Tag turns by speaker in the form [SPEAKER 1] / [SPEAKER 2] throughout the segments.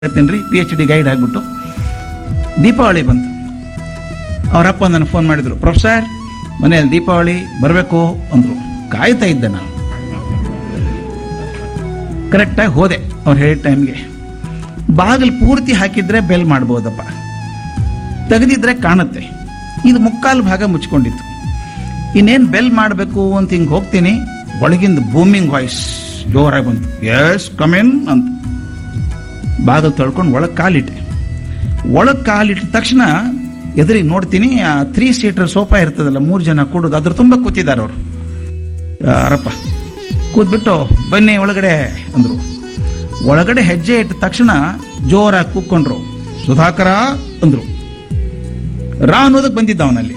[SPEAKER 1] ಹೇಳ್ತೀನಿ ರೀ P H D guide ಆಗಿಬಿಟ್ಟು ದೀಪಾವಳಿ ಬಂತು ಅವರಪ್ಪ ನನಗೆ ಫೋನ್ ಮಾಡಿದ್ರು ಪ್ರೊಫೆಸರ್ ಮನೆಯಲ್ಲಿ ದೀಪಾವಳಿ ಬರಬೇಕು ಅಂದರು ಕಾಯ್ತಾ ಇದ್ದೆ ನಾನು ಕರೆಕ್ಟಾಗಿ ಹೋದೆ ಅವ್ರು ಹೇಳಿದ ಟೈಮ್ಗೆ ಬಾಗಿಲು ಪೂರ್ತಿ ಹಾಕಿದ್ರೆ ಬೆಲ್ ಮಾಡ್ಬೋದಪ್ಪ ತೆಗೆದಿದ್ರೆ ಕಾಣುತ್ತೆ ಇದು ಮುಕ್ಕಾಲು ಭಾಗ ಮುಚ್ಕೊಂಡಿತ್ತು ಇನ್ನೇನು ಬೆಲ್ ಮಾಡಬೇಕು ಅಂತ ಹಿಂಗೆ ಹೋಗ್ತೀನಿ ಒಳಗಿಂದ ಬೂಮಿಂಗ್ ವಾಯ್ಸ್ ಜೋರಾಗಿ ಬಂತು ಎಸ್ ಕಮೆನ್ ಅಂತ ಬಾಗಿಲು ತೊಳ್ಕೊಂಡು ಒಳಗೆ ಕಾಲಿಟ್ಟೆ ಒಳಗೆ ಕಾಲಿಟ್ಟ ತಕ್ಷಣ ಎದುರಿಗೆ ನೋಡ್ತೀನಿ ಆ ತ್ರೀ ಸೀಟರ್ ಸೋಫಾ ಇರ್ತದಲ್ಲ ಮೂರು ಜನ ಕೂಡೋದು ಅದ್ರ ತುಂಬ ಕೂತಿದ್ದಾರೆ ಅವರು ಯಾರಪ್ಪ ಕೂತ್ಬಿಟ್ಟು ಬನ್ನಿ ಒಳಗಡೆ ಅಂದರು ಒಳಗಡೆ ಹೆಜ್ಜೆ ಇಟ್ಟ ತಕ್ಷಣ ಜೋರಾಗಿ ಕೂತ್ಕೊಂಡ್ರು ಸುಧಾಕರ ಅಂದ್ರು ರಾ ಅನ್ನೋದಕ್ಕೆ ಬಂದಿದ್ದ ಅವನಲ್ಲಿ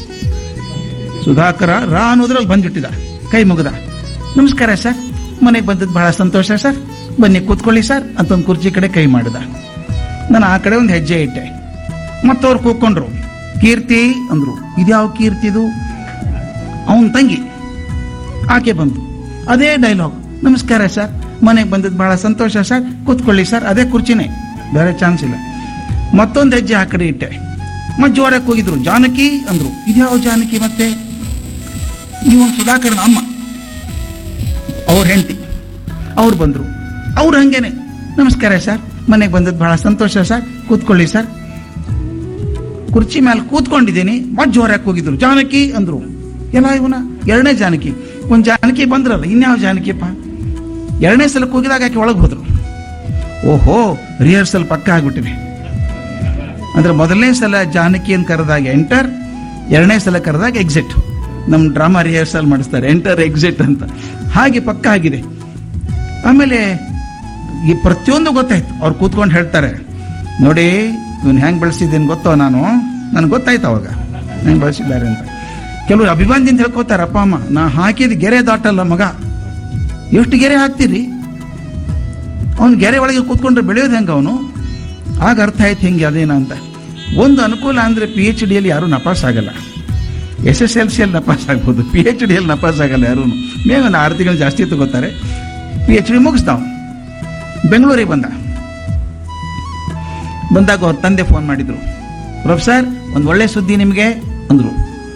[SPEAKER 1] ಸುಧಾಕರ ರಾ ಅನ್ನೋದ್ರಲ್ಲಿ ಬಂದ್ಬಿಟ್ಟಿದ ಕೈ ಮುಗಿದ ನಮಸ್ಕಾರ ಸರ್ ಮನೆಗೆ ಬಂದದ್ದು ಬಹಳ ಸಂತೋಷ ಸರ್ ಬನ್ನಿ ಕೂತ್ಕೊಳ್ಳಿ ಸರ್ ಅಂತ ಒಂದು ಕುರ್ಚಿ ಕಡೆ ಕೈ ಮಾಡಿದ ನಾನು ಆ ಕಡೆ ಒಂದು ಹೆಜ್ಜೆ ಇಟ್ಟೆ ಮತ್ತವ್ರು ಕೂತ್ಕೊಂಡ್ರು ಕೀರ್ತಿ ಅಂದ್ರು ಇದ್ಯಾವ ಕೀರ್ತಿದು ಅವನ ತಂಗಿ ಆಕೆ ಬಂತು ಅದೇ ಡೈಲಾಗ್ ನಮಸ್ಕಾರ ಸರ್ ಮನೆಗೆ ಬಂದದ್ದು ಬಹಳ ಸಂತೋಷ ಸರ್ ಕೂತ್ಕೊಳ್ಳಿ ಸರ್ ಅದೇ ಕುರ್ಚಿನೇ ಬೇರೆ ಚಾನ್ಸ್ ಇಲ್ಲ ಮತ್ತೊಂದು ಹೆಜ್ಜೆ ಆ ಕಡೆ ಇಟ್ಟೆ ಮತ್ತೆ ಜೋರಕ್ಕೆ ಹೋಗಿದ್ರು ಜಾನಕಿ ಅಂದ್ರು ಇದ್ಯಾವ ಜಾನಕಿ ಮತ್ತೆ ನೀವು ಸುಧಾಕರ್ನ ಅಮ್ಮ ಅವ್ರ ಹೆಂಡತಿ ಅವ್ರು ಬಂದ್ರು ಅವ್ರು ಹಂಗೇನೆ ನಮಸ್ಕಾರ ಸರ್ ಮನೆಗೆ ಬಂದದ್ದು ಬಹಳ ಸಂತೋಷ ಸರ್ ಕೂತ್ಕೊಳ್ಳಿ ಸರ್ ಕುರ್ಚಿ ಮೇಲೆ ಕೂತ್ಕೊಂಡಿದ್ದೀನಿ ಮತ್ತೆ ಜೋರಾಗಿ ಹೋಗಿದ್ರು ಜಾನಕಿ ಅಂದ್ರು ಎಲ್ಲ ಇವನ ಎರಡನೇ ಜಾನಕಿ ಒಂದ್ ಜಾನಕಿ ಬಂದ್ರಲ್ಲ ಇನ್ಯಾವ ಜಾನಕಿಪ್ಪ ಎರಡನೇ ಸಲ ಕೂಗಿದಾಗ ಆಕೆ ಒಳಗೆ ಹೋದ್ರು ಓಹೋ ರಿಹರ್ಸಲ್ ಪಕ್ಕ ಆಗ್ಬಿಟ್ಟಿದೆ ಅಂದ್ರೆ ಮೊದಲನೇ ಸಲ ಜಾನಕಿ ಅಂತ ಕರೆದಾಗ ಎಂಟರ್ ಎರಡನೇ ಸಲ ಕರೆದಾಗ ಎಕ್ಸಿಟ್ ನಮ್ಮ ಡ್ರಾಮಾ ರಿಹರ್ಸಲ್ ಮಾಡಿಸ್ತಾರೆ ಎಂಟರ್ ಎಕ್ಸಿಟ್ ಅಂತ ಹಾಗೆ ಪಕ್ಕ ಆಗಿದೆ ಆಮೇಲೆ ಈ ಪ್ರತಿಯೊಂದು ಗೊತ್ತಾಯ್ತು ಅವ್ರು ಕೂತ್ಕೊಂಡು ಹೇಳ್ತಾರೆ ನೋಡಿ ಇವನು ಹೆಂಗೆ ಬೆಳೆಸಿದ್ದೀನಿ ಗೊತ್ತೋ ನಾನು ನನಗೆ ಗೊತ್ತಾಯ್ತು ಅವಾಗ ಹೆಂಗೆ ಬೆಳೆಸಿದ್ದಾರೆ ಅಂತ ಕೆಲವರು ಅಭಿಮಾನದಿಂದ ಹೇಳ್ಕೊತಾರೆ ಅಪ್ಪ ಅಮ್ಮ ನಾ ಹಾಕಿದ ಗೆರೆ ದಾಟಲ್ಲ ಮಗ ಎಷ್ಟು ಗೆರೆ ಹಾಕ್ತೀರಿ ಅವನು ಗೆರೆ ಒಳಗೆ ಕೂತ್ಕೊಂಡ್ರೆ ಬೆಳೆಯೋದು ಹೆಂಗೆ ಅವನು ಆಗ ಅರ್ಥ ಆಯ್ತು ಹಿಂಗೆ ಅದೇನ ಅಂತ ಒಂದು ಅನುಕೂಲ ಅಂದರೆ ಪಿ ಎಚ್ ಡಿಯಲ್ಲಿ ಯಾರೂ ನಪಾಸ್ ಆಗಲ್ಲ ಎಸ್ ಎಸ್ ಎಲ್ ಸಿಯಲ್ಲಿ ನಪಾಸ್ ಆಗ್ಬೋದು ಪಿ ಎಚ್ ಡಿಯಲ್ಲಿ ನಪಾಸ್ ಆಗಲ್ಲ ಯಾರೂ ಮೇ ಒಂದು ಆರು ತಿಂಗಳು ಜಾಸ್ತಿ ತಗೋತಾರೆ ಪಿ ಎಚ್ ಡಿ ಮುಗಿಸ್ತಾವ ಬೆಂಗಳೂರಿಗೆ ಬಂದ ಬಂದಾಗ ಅವ್ರ ತಂದೆ ಫೋನ್ ಮಾಡಿದ್ರು ಪ್ರೊಫೆಸರ್ ಒಂದು ಒಳ್ಳೆ ಸುದ್ದಿ ನಿಮಗೆ ಅಂದರು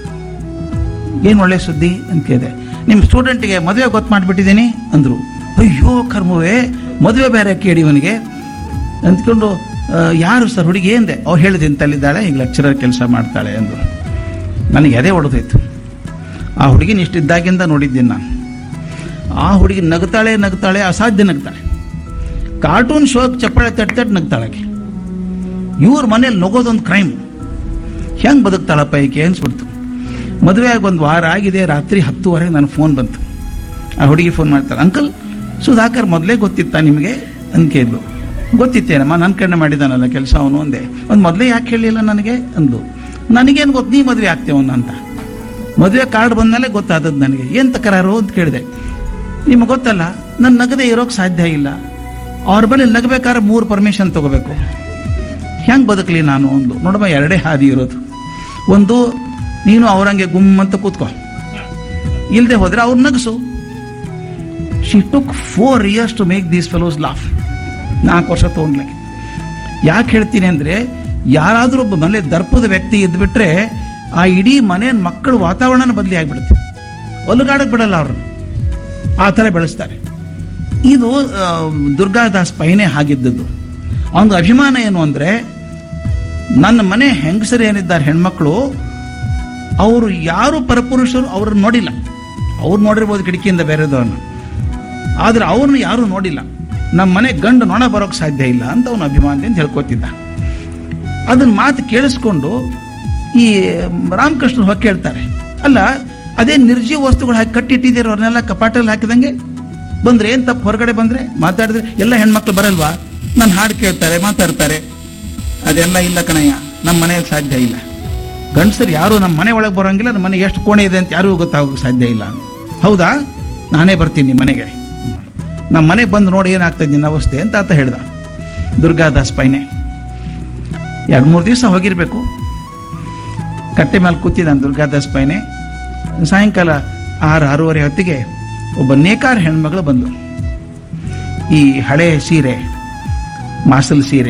[SPEAKER 1] ಏನು ಒಳ್ಳೆ ಸುದ್ದಿ ಅಂತ ಕೇಳಿದೆ ನಿಮ್ಮ ಸ್ಟೂಡೆಂಟ್ಗೆ ಮದುವೆ ಗೊತ್ತು ಮಾಡಿಬಿಟ್ಟಿದ್ದೀನಿ ಅಂದರು ಅಯ್ಯೋ ಕರ್ಮವೇ ಮದುವೆ ಬೇರೆ ಕೇಳಿ ಇವನಿಗೆ ಅಂದ್ಕೊಂಡು "ಆ, ಯಾರು ಸರ್ ಹುಡುಗಿ ಏಂದೆ ಅವ್ರು ಹೇಳಿದ ಇಂತಲ್ಲಿದ್ದಾಳೆ ಈಗ ಲೆಕ್ಚರರ್ ಕೆಲಸ ಮಾಡ್ತಾಳೆ ಅಂದರು ನನಗೆ ಎದೆ ಹೊಡೆದೋಯ್ತು ಆ ಹುಡುಗಿನ ಇಷ್ಟಿದ್ದಾಗಿಂದ ನೋಡಿದ್ದೀನಿ ನಾನು ಆ ಹುಡುಗಿ ನಗ್ತಾಳೆ ನಗ್ತಾಳೆ ಅಸಾಧ್ಯ ನಗ್ತಾಳೆ ಕಾರ್ಟೂನ್ ಶೋಕ್ ಚಪ್ಪಾಳೆ ತಟ್ ತಟ್ ನಗ್ತಾಳೆ ಆಕೆ ಇವ್ರ ಮನೇಲಿ ನಗೋದೊಂದು ಕ್ರೈಮ್ ಹೆಂಗೆ ಬದುಕ್ತಾಳಪ್ಪ ಈಕೆ ಅನ್ಸ್ಬಿಡ್ತು ಮದುವೆ ಆಗಿ ಒಂದು ವಾರ ಆಗಿದೆ ರಾತ್ರಿ ಹತ್ತುವರೆಗೆ ನನ್ನ ಫೋನ್ ಬಂತು ಆ ಹುಡುಗಿ ಫೋನ್ ಮಾಡ್ತಾಳೆ ಅಂಕಲ್ ಸುಧಾಕರ್ ಮೊದಲೇ ಗೊತ್ತಿತ್ತಾ ನಿಮಗೆ ಅಂತ ಕೇಳಿದ್ಲು ಗೊತ್ತಿತ್ತೇನಮ್ಮ ನನ್ನ ಕಣ್ಣೆ ಮಾಡಿದಾನಲ್ಲ ಕೆಲಸ ಅವನು ಅಂದೆ ಒಂದು ಮೊದಲೇ ಯಾಕೆ ಹೇಳಿಲ್ಲ ನನಗೆ ಅಂದು ನನಗೇನು ಗೊತ್ತು ನೀ ಮದುವೆ ಆಗ್ತೇವನ್ನ ಅಂತ ಮದುವೆ ಕಾರ್ಡ್ ಬಂದಮೇಲೆ ಗೊತ್ತಾದದ್ದು ನನಗೆ ಏನು ತಕರಾರು ಅಂತ ಕೇಳಿದೆ ನಿಮಗೆ ಗೊತ್ತಲ್ಲ ನನ್ನ ನಗದೆ ಇರೋಕೆ ಸಾಧ್ಯ ಇಲ್ಲ ಅವ್ರ ಬಳಿ ನಗಬೇಕಾದ್ರೆ ಮೂರು ಪರ್ಮಿಷನ್ ತಗೋಬೇಕು ಹೆಂಗೆ ಬದುಕಲಿ ನಾನು ಒಂದು ನೋಡಮ್ಮ ಎರಡೇ ಹಾದಿ ಇರೋದು ಒಂದು ನೀನು ಅವ್ರಂಗೆ ಗುಮ್ಮಂತ ಕೂತ್ಕೋ ಇಲ್ಲದೆ ಹೋದ್ರೆ ಅವ್ರು ನಗಸು she took four years to make these fellows laugh ನಾಲ್ಕು ವರ್ಷ ತೊಗೊಂಡ್ಲಿಕ್ಕೆ ಯಾಕೆ ಹೇಳ್ತೀನಿ ಅಂದರೆ ಯಾರಾದರೂ ಒಬ್ಬ ಮನೆ ದರ್ಪದ ವ್ಯಕ್ತಿ ಇದ್ಬಿಟ್ರೆ ಆ ಇಡೀ ಮನೆ ಮಕ್ಕಳ ವಾತಾವರಣನ ಬದಲಿ ಆಗಿಬಿಡುತ್ತೆ ಒಲುಗಾಡಕ್ಕೆ ಬಿಡಲ್ಲ ಅವ್ರನ್ನ ಆ ಥರ ಬೆಳೆಸ್ತಾರೆ ಇದು ಆ, ದುರ್ಗಾದಾಸ್ ಪೈನೆ ಆಗಿದ್ದದ್ದು ಅವನ ಅಭಿಮಾನ ಏನು ಅಂದರೆ ನನ್ನ ಮನೆ ಹೆಂಗಸರು ಏನಿದ್ದಾರೆ ಹೆಣ್ಮಕ್ಳು ಅವರು ಯಾರು ಪರಪುರುಷರು ಅವ್ರನ್ನ ನೋಡಿಲ್ಲ ಅವ್ರು ನೋಡಿರ್ಬೋದು ಕಿಟಕಿಯಿಂದ ಬೇರೆದವ್ರನ್ನ ಆದ್ರೆ ಅವ್ರನ್ನ ಯಾರೂ ನೋಡಿಲ್ಲ ನಮ್ಮ ಮನೆ ಗಂಡು ನೊಣ ಬರೋಕ್ಕೆ ಸಾಧ್ಯ ಇಲ್ಲ ಅಂತ ಅವನ ಅಭಿಮಾನದಿಂದ ಹೇಳ್ಕೊತಿದ್ದ ಅದನ್ನ ಮಾತು ಕೇಳಿಸ್ಕೊಂಡು ಈ ರಾಮಕೃಷ್ಣ ಹೊಕ್ಕೆ ಹೇಳ್ತಾರೆ ಅಲ್ಲ ಅದೇ ನಿರ್ಜೀವ ವಸ್ತುಗಳು ಹಾಕಿ ಕಟ್ಟಿಟ್ಟಿದ್ದೀರ ಅವ್ರನ್ನೆಲ್ಲ ಕಪಾಟಲ್ಲಿ ಹಾಕಿದಂಗೆ ಬಂದ್ರೆ ಏನ್ ತಪ್ಪು ಹೊರಗಡೆ ಬಂದ್ರೆ ಮಾತಾಡಿದ್ರೆ ಎಲ್ಲ ಹೆಣ್ಮಕ್ಳು ಬರಲ್ವಾ ನನ್ನ ಹಾಡು ಕೇಳ್ತಾರೆ ಮಾತಾಡ್ತಾರೆ ಅದೆಲ್ಲ ಇಲ್ಲ ಕಣಯ್ಯ ನಮ್ಮ ಮನೆಯಲ್ಲಿ ಸಾಧ್ಯ ಇಲ್ಲ ಗಂಡಸರು ಯಾರು ನಮ್ಮ ಮನೆ ಒಳಗೆ ಬರೋಂಗಿಲ್ಲ ನಮ್ಮ ಮನೆ ಎಷ್ಟು ಕೋಣೆ ಇದೆ ಅಂತ ಯಾರಿಗೂ ಗೊತ್ತಾಗೋಕೆ ಸಾಧ್ಯ ಇಲ್ಲ ಹೌದಾ ನಾನೇ ಬರ್ತೀನಿ ನಿಮ್ಮ ಮನೆಗೆ ನಮ್ಮ ಮನೆಗೆ ಬಂದು ನೋಡಿ ಏನಾಗ್ತದೆ ನಿನ್ನ ಅವಸ್ಥೆ ಅಂತ ಆತ ಹೇಳ್ದ ದುರ್ಗಾದಾಸ್ ಪೈನೆ ಎರಡು ಮೂರು ದಿವಸ ಹೋಗಿರ್ಬೇಕು ಕಟ್ಟೆ ಮೇಲೆ ಕೂತಿದ್ದಾನೆ ದುರ್ಗಾದಾಸ್ ಪೈನೆ ಸಾಯಂಕಾಲ ಆರು ಆರೂವರೆ ಹೊತ್ತಿಗೆ ಒಬ್ಬ ನೇಕಾರ ಹೆಣ್ಮಗಳು ಬಂದು ಈ ಹಳೆ ಸೀರೆ ಮಾಸಲ್ ಸೀರೆ